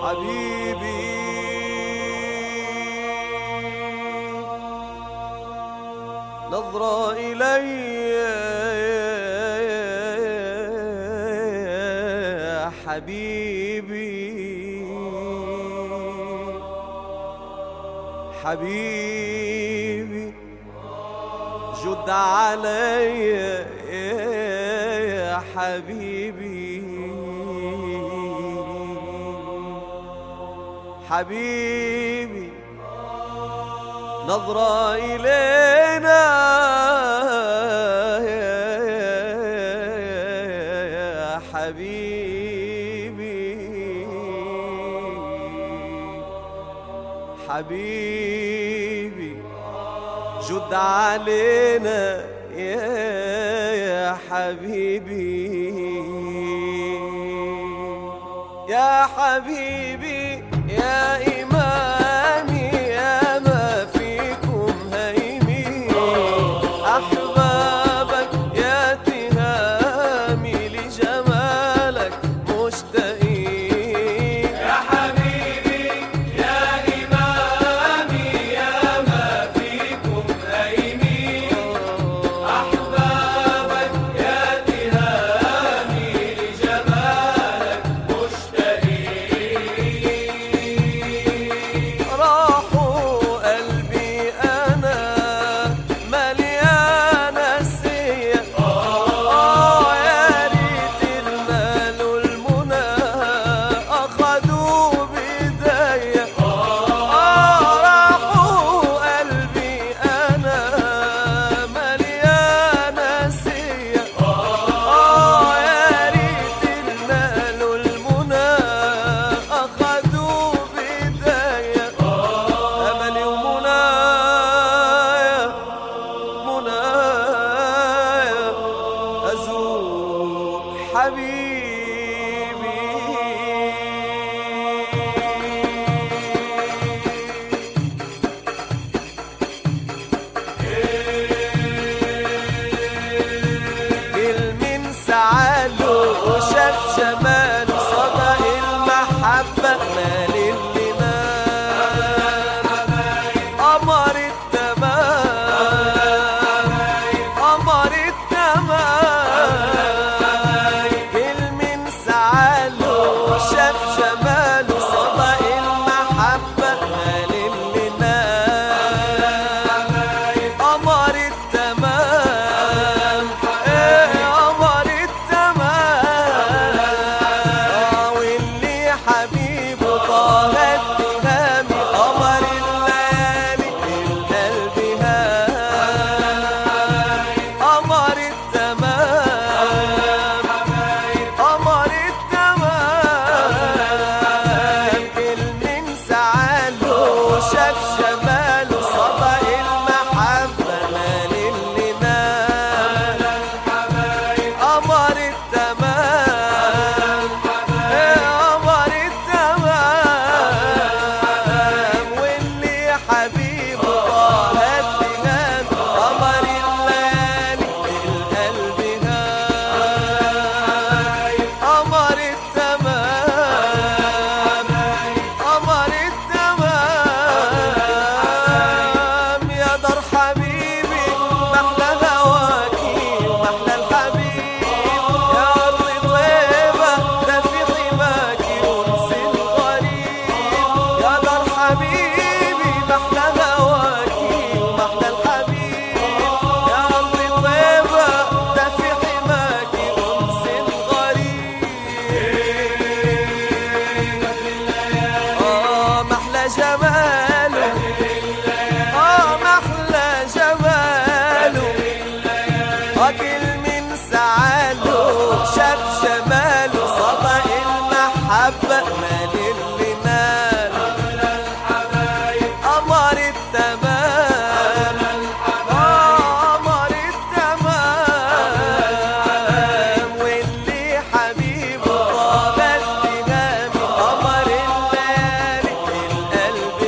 حبيبي نظرة إلي حبيبي حبيبي جد علي يا حبيبي حبيبي نظرة إلينا يا حبيبي حبيبي جد علينا يا حبيبي يا حبيبي يا إمامي يا ما فيكم هيمين أحبابك يا تهامي لجمالك مشتاقين يا حبيبي يا إمامي يا ما فيكم هيمين أحبابك يا تهامي لجمالك مشتاقين راحوا قلبي أنا مليان السيا آه يا ريت المال والمنى أخدوا بإيديا آه راحوا قلبي أنا مليان السيا آه يا ريت المال والمنى أخدوا بإيديا أملي ومنايا منايا أزور حبيبي كل من سعاله وشاف جماله صدق المحبة مال اللي نال قمر التمام قمر التمام كل من سعاله وشاف جماله صدق المحبة مال اللي نال قمر التمام ايه قمر التمام آه، واللي حبيبه طه التهامي قمر الليالي القلب هام قمر التمام قمر التمام كل من سعاله شاف جماله صدق المحبة مال اللي نام قمر التمام إيه قمر التمام واللي حبيبه طه التهام قمر الليالي القلب هاي قمر التمام قمر التمام يا دار حبيبي محلى هواكي ومحلى الحبيب يا أرض طيبة ده في حماكي أنس الغريب يا دار حبيبي محلى هواكي ومحلى الحبيب يا أرض طيبة ده في حماكي أنس الغريب آه محلى جماله آه محلى جماله أكل من سعاله شاف جماله صدق المحبة مال اللي ناله قمر التمام آه قمر التمام واللي حبيبه طاب التهامي قمر الليالي القلب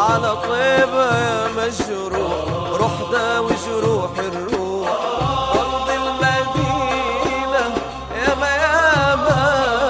على طيبة يا مجروح روح داوي جروح الروح أرض المدينة يا ما يا ما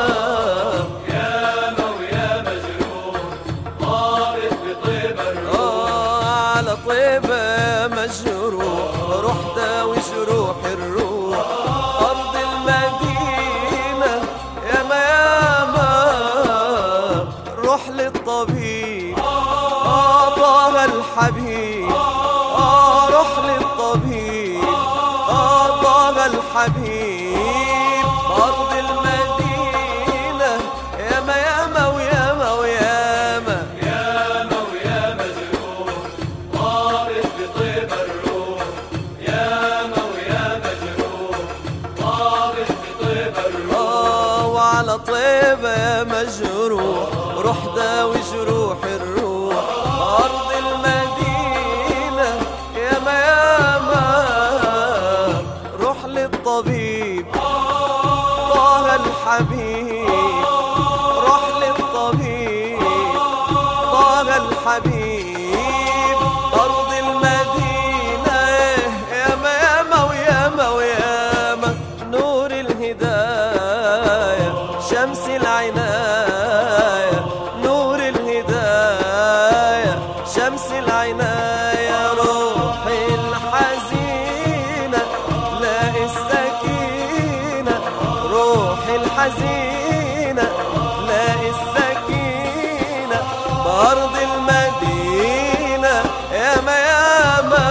ياما ويا مجروح طارت بطيب الروح آه على طيبة مجروح روح داوي جروح الروح أرض المدينة يا ما يا ما روح للطبيب آه طه الحبيب آه روح للطبيب آه طه الحبيب أرض المدينة يا ما يا ما ويا ما ويا ما ياما ويا مجروح طارت بطيب الروح ياما ويا مجروح طارت بطيب الروح آه وعلى طيبة يا مجروح روح داوي جروح الروح أرض المدينة يا ما يا ما روح للطبيب طه الحبيب روح للطبيب طه الحبيب أرض المدينة يا ما يا ما ويا ما ويا ما نور الهداية شمس العناية نور الهداية شمس العناية روحي الحزينة لاقي السكينة روحي الحزينة لاقي السكينة بأرض المدينة يا ما يا ما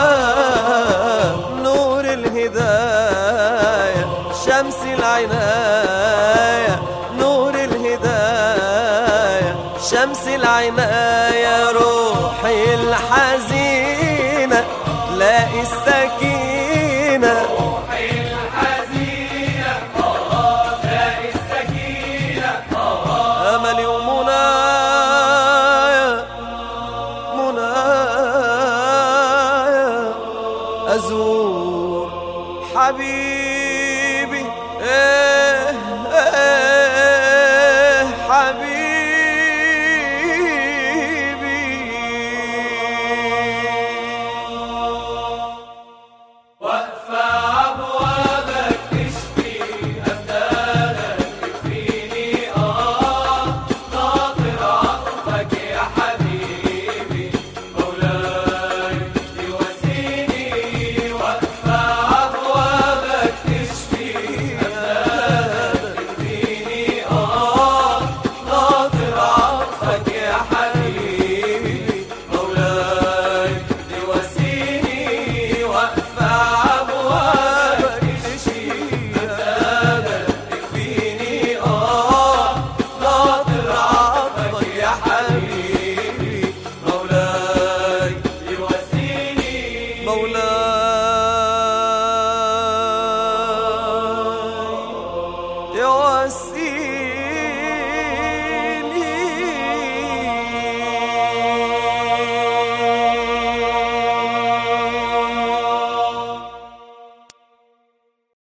نور الهداية شمس العناية نور الهداية شمس العناية روحي الحزينة لاقي السكينة الحزينة تلاقي السكينة أملي ومنايا منايا أزور حبيبي